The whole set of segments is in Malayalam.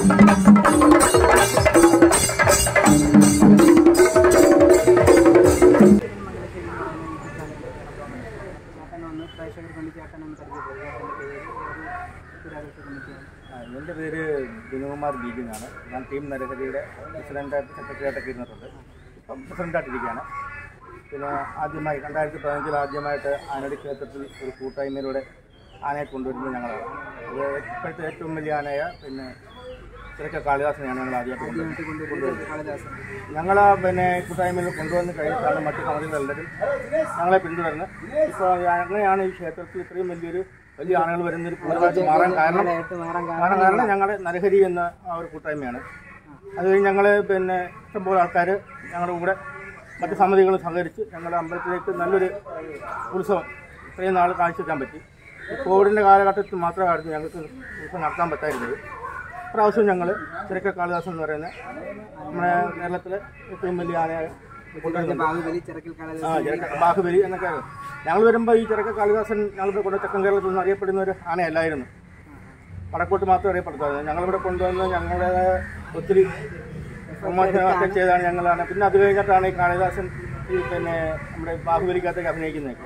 ചേട്ടനൊന്ന് പ്രേക്ഷകർക്ക് വേണ്ടി ചേട്ടനൊന്ന് പരിചയപ്പെടുക ചേട്ടൻ്റെ പേര് ഒരു പുരാകൃഷ കമ്മിറ്റിയാണ് ആ, എൻ്റെ പേര് വിനുകുമാർ ബീജി എന്നാണ് ഞാൻ ടീം നരഹരിയുടെ പ്രസിഡൻ്റായിട്ട് സെക്രട്ടറിയായിട്ടൊക്കെ ഇരുന്നിട്ടുണ്ട് ഇപ്പം പ്രസിഡൻ്റായിട്ടിരിക്കുകയാണ് പിന്നെ ആദ്യമായി രണ്ടായിരത്തി പതിനഞ്ചിൽ ആദ്യമായിട്ട് ആനടി ക്ഷേത്രത്തിൽ ഒരു കൂട്ടായ്മയിലൂടെ ആനയെ കൊണ്ടുവരുന്നത് ഞങ്ങളാണ് അത് ഇപ്പോഴത്തെ ഏറ്റവും വലിയ ആനയ പിന്നെ ചിലക്ക കാളിദാസനെയാണ് ഞങ്ങൾ ആദ്യമായിട്ട് കൊണ്ടുവരുന്നത് ആദ്യമായിട്ട് കൊണ്ടുവരുന്നത് കാളിദാസൻ ഞങ്ങൾ ആ പിന്നെ കൂട്ടായ്മയിൽ കൊണ്ടുവന്ന് കഴിഞ്ഞിട്ടാണ് മറ്റു സമിതികളെല്ലാവരും ഞങ്ങളെ പിന്തുടർന്ന് ഇപ്പോൾ അങ്ങനെയാണ് ഈ ക്ഷേത്രത്തിൽ ഇത്രയും വലിയൊരു വലിയ ആനകൾ വരുന്നൊരു പൂർവ്വമായിട്ട് മാറാൻ കാരണം ആയിട്ട് മാറാൻ കാരണം കാരണം കാരണം ഞങ്ങളുടെ നരഹരി എന്ന ആ ഒരു കൂട്ടായ്മയാണ് അത് കഴിഞ്ഞ് ഞങ്ങൾ പിന്നെ ഇഷ്ടംപോലെ ആൾക്കാർ ഞങ്ങളുടെ കൂടെ മറ്റ് സമിതികളും സഹകരിച്ച് ഞങ്ങളുടെ അമ്പലത്തിലേക്ക് നല്ലൊരു ഉത്സവം ഇത്രയും നാൾ കാഴ്ചവെക്കാൻ പറ്റി ഈ കോവിഡിൻ്റെ കാലഘട്ടത്തിൽ മാത്രമായിരുന്നു ഞങ്ങൾക്ക് ഉത്സവം നടത്താൻ പറ്റായിരുന്നത് പ്രാവശ്യം ഞങ്ങൾ ചിരക്ക കാളിദാസൻ എന്ന് പറയുന്ന നമ്മുടെ കേരളത്തിലെ ഏറ്റവും വലിയ ആനയായ കൊണ്ടുവരുന്നുണ്ട് ബാഹുബലി ചിറക്കൽ കാളിദാസൻ ആ ചിരക്ക ബാഹുബലി എന്നൊക്കെ ഞങ്ങൾ വരുമ്പോൾ ഈ ചിരക്ക കാളിദാസൻ ഞങ്ങളുടെ കൂടെ തെക്കൻ കേരളത്തിൽ നിന്ന് അറിയപ്പെടുന്ന ഒരു ആനയല്ലായിരുന്നു വടക്കോട്ട് മാത്രം അറിയപ്പെടുന്നത് ഞങ്ങളിവിടെ കൊണ്ടുവന്ന് ഞങ്ങളുടെ ഒത്തിരി പ്രൊമോഷൻ ഒക്കെ ചെയ്താണ് ഞങ്ങളാണ് പിന്നെ അത് കഴിഞ്ഞിട്ടാണ് ഈ കാളിദാസൻ ഈ പിന്നെ നമ്മുടെ ബാഹുബലിക്കകത്തേക്ക് അഭിനയിക്കുന്നത്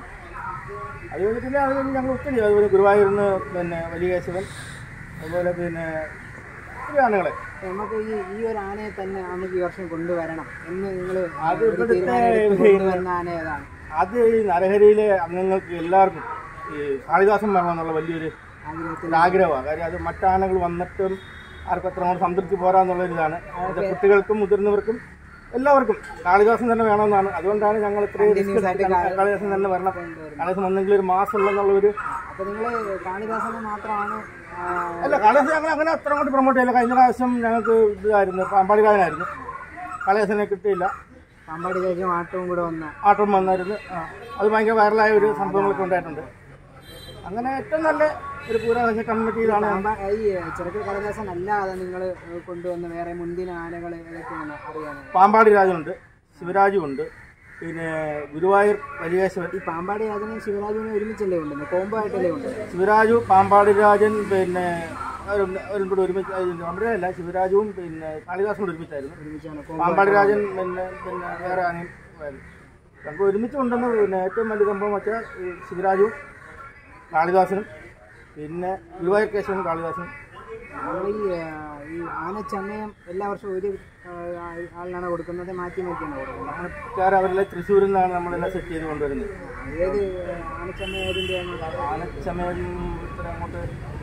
അത് കഴിഞ്ഞ് പിന്നെ അത് കഴിഞ്ഞ് ഞങ്ങൾ ഒത്തിരി അതുപോലെ ഗുരുവായൂരിന്ന് പിന്നെ വലിയ കേശവൻ അതുപോലെ പിന്നെ ഒത്തിരി ആനകളെ നമുക്ക് ഈ ഈ ഒരു ആനയെ തന്നെ നമുക്ക് ഈ വർഷം കൊണ്ടുവരണം എന്ന് നിങ്ങൾ അത് ഇവിടുത്തെ കൊണ്ടുവന്ന ആന ഏതാണ് അത് ഈ നരഹരിയിലെ അംഗങ്ങൾക്ക് എല്ലാവർക്കും ഈ കാളിദാസൻ വരണമെന്നുള്ള വലിയൊരു ആഗ്രഹത്തിൽ ഒരു ആഗ്രഹമാണ് കാര്യം അത് മറ്റാനകൾ വന്നിട്ടും ആർക്കും അത്ര കൊണ്ട് സംതൃപ്തി പോരാന്നുള്ള ഒരു ഇതാണ് അത് കുട്ടികൾക്കും മുതിർന്നവർക്കും എല്ലാവർക്കും കാളിദാസൻ തന്നെ വേണമെന്നാണ് അതുകൊണ്ടാണ് ഞങ്ങൾ ഇത്രയും risk എടുത്ത് കാളിദാസൻ തന്നെ വരണം കാളിദാസൻ വന്നെങ്കിൽ ഒരു മാസം ഉള്ളെന്നുള്ള ഒരു അപ്പൊ നിങ്ങൾ കാളിദാസനെ മാത്രമാണ് ആ, അല്ല കാളിദാസൻ ഞങ്ങൾ അങ്ങനെ അത്ര കൊണ്ട് പ്രൊമോട്ട് ചെയ്യില്ല കഴിഞ്ഞ പ്രാവശ്യം ഞങ്ങൾക്ക് ഇതായിരുന്നു പാമ്പാടി കായനായിരുന്നു കാളിദാസനെ കിട്ടിയില്ല പാമ്പാടി കഴിച്ചും ആട്ടവും കൂടെ വന്ന ആട്ടം വന്നായിരുന്നു ആ അത് ഭയങ്കര വൈറലായ ഒരു സംഭവങ്ങളൊക്കെ ഉണ്ടായിട്ടുണ്ട് അങ്ങനെ ഏറ്റവും നല്ല ഒരു പൂരാകാശ കമ്മിറ്റിയിലാണ് പാമ്പ- ഈ ചെറുക്കൽ കാളിദാസൻ അല്ലാതെ നിങ്ങൾ കൊണ്ടുവന്ന വേറെ മുൻദിന ആനകൾ ഏതൊക്കെയാണ് അറിയാനാണ് പാമ്പാടി രാജുണ്ട് ശിവരാജുണ്ട് പിന്നെ ഗുരുവായൂർ വലിയേശ്വരൻ ഈ പാമ്പാടി രാജനും ശിവരാജുവിനെ ഒരുമിച്ചല്ലേ ഉണ്ടെന്ന് കോംബോ ആയിട്ടല്ലേ ഉണ്ട് ശിവരാജു പാമ്പാടി രാജൻ പിന്നെ അവരും അവരും കൂടെ ഒരുമിച്ച് നമ്മുടെ അല്ല ശിവരാജുവും പിന്നെ കാളിദാസും കൂടെ ഒരുമിച്ചായിരുന്നു ഒരുമിച്ചാണ് പാമ്പാടി രാജൻ പിന്നെ പിന്നെ വേറെ ആനയും ആയിരുന്നു. ഞങ്ങൾക്ക് ഒരുമിച്ച് ഉണ്ടെന്ന് പിന്നെ ഏറ്റവും വലിയ സംഭവം വെച്ചാൽ ഈ ശിവരാജുവും കാളിദാസനും പിന്നെ ഗുരുവായൂർ കേശവനും കാളിദാസനും നമ്മൾ ഈ ആ, ഈ ആനച്ചമയം എല്ലാ വർഷവും ഒരു ആ, ആളിനാണ് കൊടുക്കുന്നത് മാറ്റി മാറ്റിയാണ് കൊടുക്കുന്നത് ആനക്കാർ അവരെല്ലാം തൃശ്ശൂരിൽ നിന്നാണ് നമ്മളെല്ലാം സെറ്റ് ചെയ്ത് കൊണ്ടുവരുന്നത് ഏത് ആനച്ചമയം ഏതിൻ്റെയാണ് ആനച്ചമയം ഇത്ര അങ്ങോട്ട്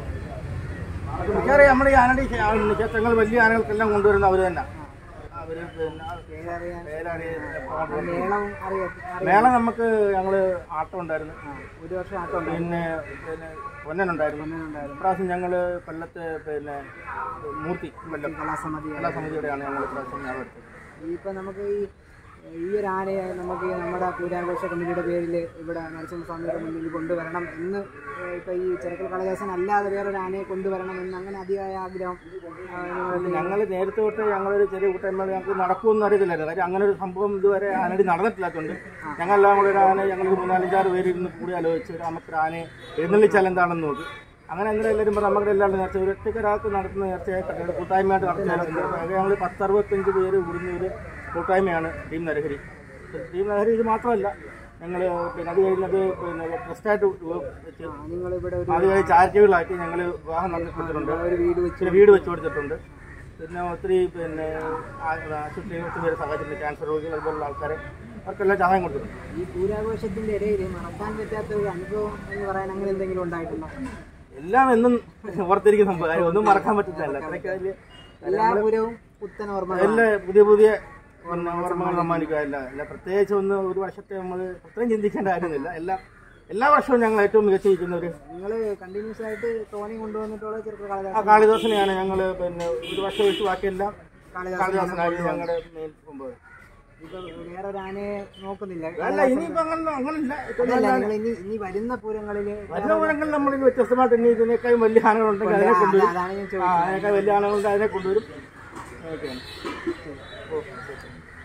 അത് മിക്കവാറും നമ്മുടെ ഈ ആനയുടെ ഈ ആ ക്ഷേത്രങ്ങൾ വലിയ ആനകൾക്കെല്ലാം കൊണ്ടുവരുന്ന അവർ തന്നെ അവര് പിന്നെ പേരറിയാൻ പേരറിയ മേളവും അറിയാം മേള നമുക്ക് ഞങ്ങള് ആട്ടം ഉണ്ടായിരുന്നു ഒരു വർഷം ആട്ടം ഉണ്ട് പിന്നെ പിന്നെ പൊന്നനുണ്ടായിരുന്നു ഉണ്ടായിരുന്നു ഇപ്രാവശ്യം ഞങ്ങള് കൊല്ലത്ത് പിന്നെ മൂർത്തി കൊല്ലം കലാസമിതി കലാ സമിതിയുടെയാണ് ഞങ്ങൾ ഇപ്രാവശ്യം ഞാൻ എടുത്തത് ഇപ്പം നമുക്ക് ഈ ഈ ഒരു ആനയെ നമുക്ക് ഈ നമ്മുടെ പൂരാഘോഷ കമ്മിറ്റിയുടെ പേരിൽ ഇവിടെ നരസിംഹസ്വാമിയുടെ മുന്നിൽ കൊണ്ടുവരണം എന്ന് ഇപ്പം ഈ ചെറുക്കൽ കാളിദാസൻ അല്ലാതെ വേറൊരു ആനയെ കൊണ്ടുവരണം എന്ന് അങ്ങനെ അതിയായ ആഗ്രഹം ആ, നിങ്ങൾ ഞങ്ങൾ നേരത്തെ തൊട്ട് ഞങ്ങളൊരു ചെറിയ കൂട്ടായ്മ ഞങ്ങൾക്ക് നടക്കുമെന്ന് അറിയത്തില്ലായിരുന്നു കാര്യം അങ്ങനെ ഒരു സംഭവം ഇതുവരെ ആനടി നടന്നിട്ടില്ലാത്തതുകൊണ്ട് ഞങ്ങളെല്ലാം കൂടെ ഒരു ആന ഞങ്ങൾ മൂന്നാലഞ്ചാറ് പേര് ഇരുന്ന് കൂടി ആലോചിച്ച് ഒരു നമുക്കൊരു ആനയെ എഴുന്നള്ളിച്ചാൽ എന്താണെന്ന് നോക്കി അങ്ങനെ അങ്ങനെ എല്ലാവരും പറഞ്ഞു നമുക്ക് എല്ലാവരും നേർച്ച ഒരു ഒറ്റയ്ക്ക് ഒരാൾക്ക് നടത്തുന്ന നേർച്ചയായി കണ്ടിട്ട് കൂട്ടായ്മയായിട്ട് നടത്തിയാലും ഞങ്ങൾ പത്തറുപത്തഞ്ച് പേര് കൂടുന്ന ഒരു കൂട്ടായ്മയാണ് ടീം നരഹരി ടീം നരഹരി ഇത് മാത്രമല്ല ഞങ്ങൾ പിന്നെ അത് കഴിഞ്ഞത് പിന്നെ ട്രസ്റ്റായിട്ട് വെച്ച് നിങ്ങൾ ഇവിടെ ഒരു അത് കഴിഞ്ഞ് ചാരിറ്റികളായിട്ട് ഞങ്ങൾ വിവാഹം നടത്തി കൊടുത്തിട്ടുണ്ട് ഒരു വീട് വെച്ച് ഇച്ചിരി വീട് വെച്ച് കൊടുത്തിട്ടുണ്ട് പിന്നെ ഒത്തിരി പിന്നെ ആശുപത്രിയിൽ ഒത്തിരി പേര് സഹായിച്ചിട്ടുണ്ട് ക്യാൻസർ രോഗികൾ അതുപോലുള്ള ആൾക്കാരെ അവർക്കെല്ലാം സഹായം കൊടുത്തിട്ടുണ്ട് ഈ പൂരാഘോഷത്തിന്റെ ഇടയിൽ മറക്കാൻ പറ്റാത്ത ഒരു അനുഭവം എന്ന് പറയാൻ അങ്ങനെ എന്തെങ്കിലും ഉണ്ടായിട്ടുണ്ടോ എല്ലാം എന്നും ഓർത്തിരിക്കുന്ന സംഭവം കാര്യം ഒന്നും മറക്കാൻ പറ്റുന്നതല്ല അത്രയ്ക്ക് വലിയ എല്ലാ പൂരവും പുത്തൻ ഓർമ്മ എല്ലാ പുതിയ പുതിയ പിന്നെ ഓർമ്മകൾ സമ്മാനിക്കുക അല്ല അല്ല പ്രത്യേകിച്ച് ഒന്ന് ഒരു വർഷത്തെ നമ്മൾ അത്രയും ചിന്തിക്കേണ്ട കാര്യമൊന്നുമില്ല എല്ലാം എല്ലാ വർഷവും ഞങ്ങൾ ഏറ്റവും മികച്ചിരിക്കുന്ന ഒരു നിങ്ങൾ കണ്ടിന്യൂസ് ആയിട്ട് തോണി കൊണ്ടുവന്നിട്ടുള്ള ചെറുക്കൽ ആ കാളിദാസൻ കാളിദാസനെയാണ് ഞങ്ങൾ പിന്നെ ഒരു വർഷം വെച്ച് ബാക്കിയെല്ലാം കാളിദാസൻ കാളിദാസനായി ഞങ്ങളുടെ മെയിൻ സംഭവം ഇപ്പൊ വേറൊരു ആനയെ നോക്കുന്നില്ല അല്ല ഇനിയിപ്പോ അങ്ങനെ അങ്ങനല്ല ഏറ്റവും അതല്ല നിങ്ങൾ ഇനി ഇനി വരുന്ന പൂരങ്ങളില് വരുന്ന പൂരങ്ങളിൽ നമ്മൾ വ്യത്യസ്തമായിട്ട് ഇനി ഇതിനേക്കാൾ വലിയ ആനകളുണ്ടെങ്കിൽ അതിനെ കൊണ്ടുവരും അതാണ് ഞാൻ ആ അതിനേക്കാൾ വലിയ ആനകളുണ്ട് അതിനെ കൊണ്ടുവരും ഓക്കെയാണ് ഓ ശരി